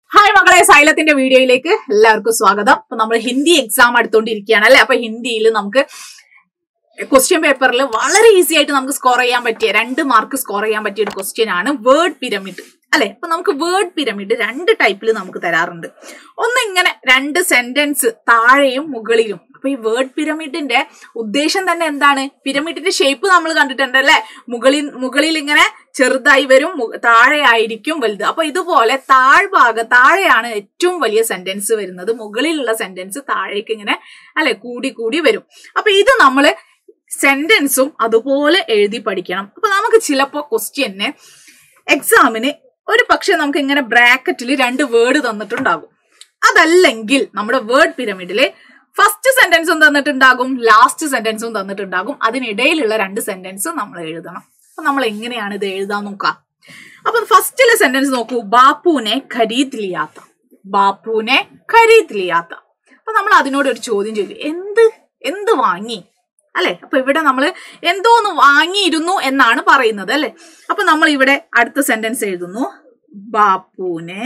hi മക്കളെ സൈലത്തിന്റെ വീഡിയോയിലേക്ക് എല്ലാവർക്കും സ്വാഗതം അപ്പൊ നമ്മൾ ഹിന്ദി എക്സാം അടുത്തോണ്ടിരിക്കുകയാണ് അല്ലെ അപ്പൊ ഹിന്ദിയിൽ നമുക്ക് ക്വസ്റ്റ്യൻ പേപ്പറിൽ വളരെ ഈസി ആയിട്ട് നമുക്ക് സ്കോർ ചെയ്യാൻ പറ്റിയ രണ്ട് മാർക്ക് സ്കോർ ചെയ്യാൻ പറ്റിയ ഒരു ക്വസ്റ്റ്യൻ ആണ് വേർഡ് പിരമിഡ് അല്ലെ അപ്പൊ നമുക്ക് വേർഡ് പിരമിഡ് രണ്ട് ടൈപ്പിൽ നമുക്ക് തരാറുണ്ട് ഒന്ന് ഇങ്ങനെ രണ്ട് സെന്റൻസ് താഴെയും മുകളിലും അപ്പൊ ഈ വേർഡ് പിരമിഡിന്റെ ഉദ്ദേശം തന്നെ എന്താണ് പിരമിഡിന്റെ ഷേപ്പ് നമ്മൾ കണ്ടിട്ടുണ്ട് അല്ലെ മുകളിൽ മുകളിൽ ഇങ്ങനെ ചെറുതായി വരും മു- താഴെ ആയിരിക്കും വലുത് അപ്പൊ ഇതുപോലെ താഴ്ഭാഗ താഴെയാണ് ഏറ്റവും വലിയ സെന്റൻസ് വരുന്നത് മുകളിലുള്ള സെന്റൻസ് താഴേക്ക് ഇങ്ങനെ അല്ലെ കൂടി കൂടി വരും അപ്പൊ ഇത് നമ്മള് സെന്റൻസും അതുപോലെ എഴുതി പഠിക്കണം അപ്പൊ നമുക്ക് ചിലപ്പോ ക്വസ്റ്റ്യന് എക്സാമിന് ഒരു പക്ഷെ നമുക്ക് ഇങ്ങനെ ബ്രാക്കറ്റിൽ രണ്ട് വേർഡ് തന്നിട്ടുണ്ടാകും അതല്ലെങ്കിൽ നമ്മുടെ വേർഡ് പിരമിഡില് ഫസ്റ്റ് സെന്റൻസും തന്നിട്ടുണ്ടാകും ലാസ്റ്റ് സെന്റൻസും തന്നിട്ടുണ്ടാകും അതിനിടയിലുള്ള രണ്ട് സെന്റൻസും നമ്മൾ എഴുതണം അപ്പൊ നമ്മൾ എങ്ങനെയാണ് ഇത് എഴുതാൻ നോക്കാം അപ്പൊ ഫസ്റ്റിലെ സെന്റൻസ് നോക്കൂ ബാപ്പുവിനെ ഖരീദ് ലിയാത്ത ബാപ്പുവിനെ ഖരീദ് ലിയാത്ത അപ്പൊ നമ്മൾ അതിനോട് ഒരു ചോദ്യം ചോദിക്കും എന്ത് എന്ത് വാങ്ങി അല്ലെ അപ്പൊ ഇവിടെ നമ്മൾ എന്തോ ഒന്ന് വാങ്ങിയിരുന്നു എന്നാണ് പറയുന്നത് അല്ലെ അപ്പൊ നമ്മൾ ഇവിടെ അടുത്ത സെന്റൻസ് എഴുതുന്നു ബാപ്പുവിനെ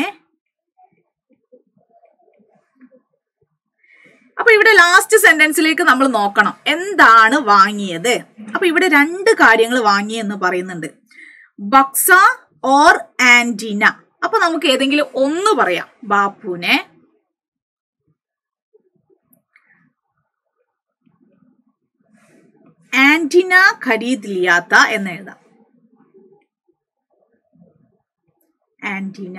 അപ്പൊ ഇവിടെ ലാസ്റ്റ് സെന്റൻസിലേക്ക് നമ്മൾ നോക്കണം എന്താണ് വാങ്ങിയത് അപ്പൊ ഇവിടെ രണ്ട് കാര്യങ്ങൾ വാങ്ങി എന്ന് പറയുന്നുണ്ട് ബക്സ ഓർ ആന്റിന അപ്പൊ നമുക്ക് ഏതെങ്കിലും ഒന്ന് പറയാം ബാപ്പുവിനെ ആന്റിന ഖരീദ് ലിയാത്ത എന്ന് എഴുതാം ആന്റിന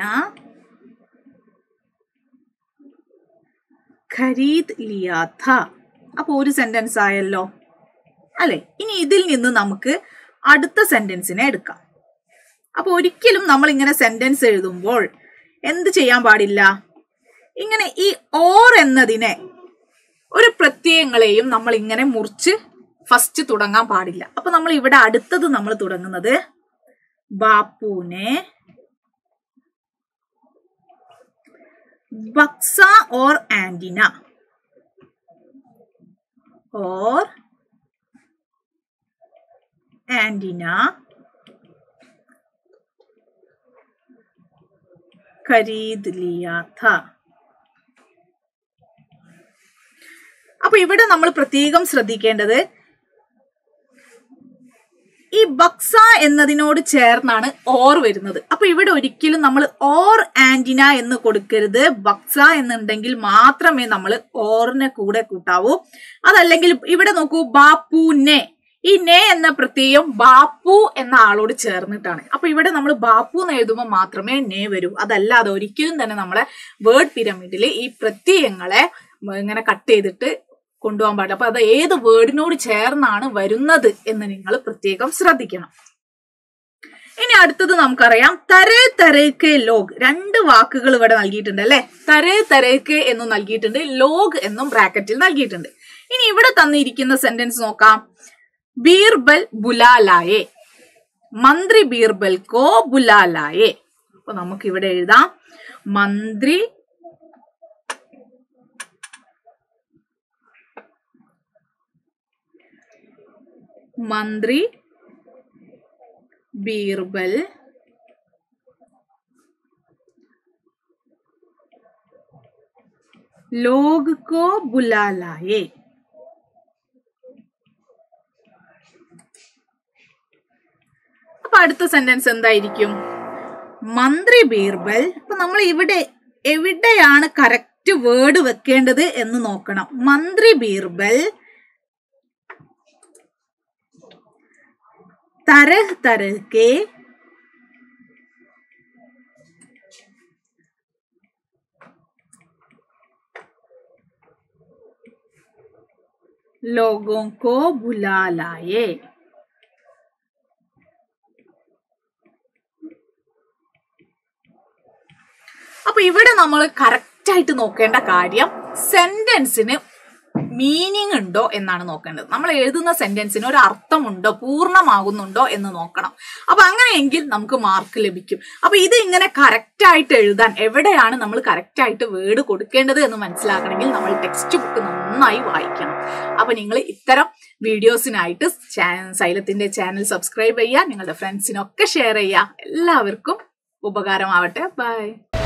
ഖരീദ് ലിയാത്ത അപ്പൊ ഒരു സെന്റൻസ് ആയല്ലോ അല്ലെ ഇനി ഇതിൽ നിന്ന് നമുക്ക് അടുത്ത സെന്റൻസിനെ എടുക്കാം അപ്പൊ ഒരിക്കലും നമ്മൾ ഇങ്ങനെ സെന്റൻസ് എഴുതുമ്പോൾ എന്ത് ചെയ്യാൻ പാടില്ല ഇങ്ങനെ ഈ ഓർ എന്നതിനെ ഒരു പ്രത്യയങ്ങളെയും നമ്മൾ ഇങ്ങനെ മുറിച്ച് ഫസ്റ്റ് തുടങ്ങാൻ പാടില്ല അപ്പൊ നമ്മൾ ഇവിടെ അടുത്തത് നമ്മൾ തുടങ്ങുന്നത് ബാപ്പുനെ ബക്സ ഓർ ആന്റിന ഓർ ആന്റിന खरीद लिया था അപ്പൊ ഇവിടെ നമ്മൾ പ്രത്യേകം ശ്രദ്ധിക്കേണ്ടത് ഈ ബക്സ എന്നതിനോട് ചേർന്നാണ് ഓർ വരുന്നത് അപ്പൊ ഇവിടെ ഒരിക്കലും നമ്മൾ ഓർ ആന്റിന എന്ന് കൊടുക്കരുത് ബക്സ എന്നുണ്ടെങ്കിൽ മാത്രമേ നമ്മൾ ഓറിനെ കൂടെ കൂട്ടാവൂ അതല്ലെങ്കിൽ ഇവിടെ നോക്കൂ ബാപ്പുനെ ഈ നെ എന്ന പ്രത്യയം ബാപ്പു എന്ന ആളോട് ചേർന്നിട്ടാണ് അപ്പൊ ഇവിടെ നമ്മൾ ബാപ്പു എന്ന് എഴുതുമ്പോൾ മാത്രമേ നെ വരൂ അതല്ലാതെ ഒരിക്കലും തന്നെ നമ്മളെ വേർഡ് പിരമിഡിൽ ഈ പ്രത്യയങ്ങളെ ഇങ്ങനെ കട്ട് ചെയ്തിട്ട് കൊണ്ടുപോകാൻ പാടില്ല അപ്പൊ അത് ഏത് വേർഡിനോട് ചേർന്നാണ് വരുന്നത് എന്ന് നിങ്ങൾ പ്രത്യേകം ശ്രദ്ധിക്കണം ഇനി അടുത്തത് നമുക്കറിയാം തരേ തരേക്ക് ലോഗ് രണ്ട് വാക്കുകൾ ഇവിടെ നൽകിയിട്ടുണ്ട് അല്ലെ തരേ തരേക്ക് എന്നും നൽകിയിട്ടുണ്ട് ലോഗ് എന്നും ബ്രാക്കറ്റിൽ നൽകിയിട്ടുണ്ട് ഇനി ഇവിടെ തന്നിരിക്കുന്ന സെന്റൻസ് നോക്കാം ബീർബൽ ബുലാലായെ മന്ത്രി ബീർബൽ കോ ബുലാലായെ അപ്പൊ നമുക്ക് ഇവിടെ എഴുതാം മന്ത്രി മന്ത്രി ബീർബൽ ലോഗ് കോ ബുലാലായെ അപ്പൊ അടുത്ത സെന്റൻസ് എന്തായിരിക്കും മന്ത്രി ബീർബൽ അപ്പൊ നമ്മൾ ഇവിടെ എവിടെയാണ് കറക്റ്റ് വേർഡ് വെക്കേണ്ടത് എന്ന് നോക്കണം മന്ത്രി ബീർബൽ तरह तरह के लोगों को बुला लाए അപ്പൊ ഇവിടെ നമ്മൾ കറക്റ്റ് ആയിട്ട് നോക്കേണ്ട കാര്യം സെന്റൻസിന് മീനിങ് ഉണ്ടോ എന്നാണ് നോക്കേണ്ടത് നമ്മൾ എഴുതുന്ന സെന്റൻസിന് ഒരു അർത്ഥമുണ്ടോ പൂർണ്ണമാകുന്നുണ്ടോ എന്ന് നോക്കണം അപ്പൊ അങ്ങനെയെങ്കിൽ നമുക്ക് മാർക്ക് ലഭിക്കും അപ്പൊ ഇത് ഇങ്ങനെ കറക്റ്റ് ആയിട്ട് എഴുതാൻ എവിടെയാണ് നമ്മൾ കറക്റ്റ് ആയിട്ട് വേർഡ് കൊടുക്കേണ്ടത് എന്ന് മനസ്സിലാക്കണമെങ്കിൽ നമ്മൾ ടെക്സ്റ്റ് ബുക്ക് നന്നായി വായിക്കണം അപ്പൊ നിങ്ങൾ ഇത്തരം വീഡിയോസിനായിട്ട് സൈലത്തിന്റെ ചാനൽ സബ്സ്ക്രൈബ് ചെയ്യുക നിങ്ങളുടെ ഫ്രണ്ട്സിനൊക്കെ ഷെയർ ചെയ്യുക എല്ലാവർക്കും ഉപകാരമാവട്ടെ ബൈ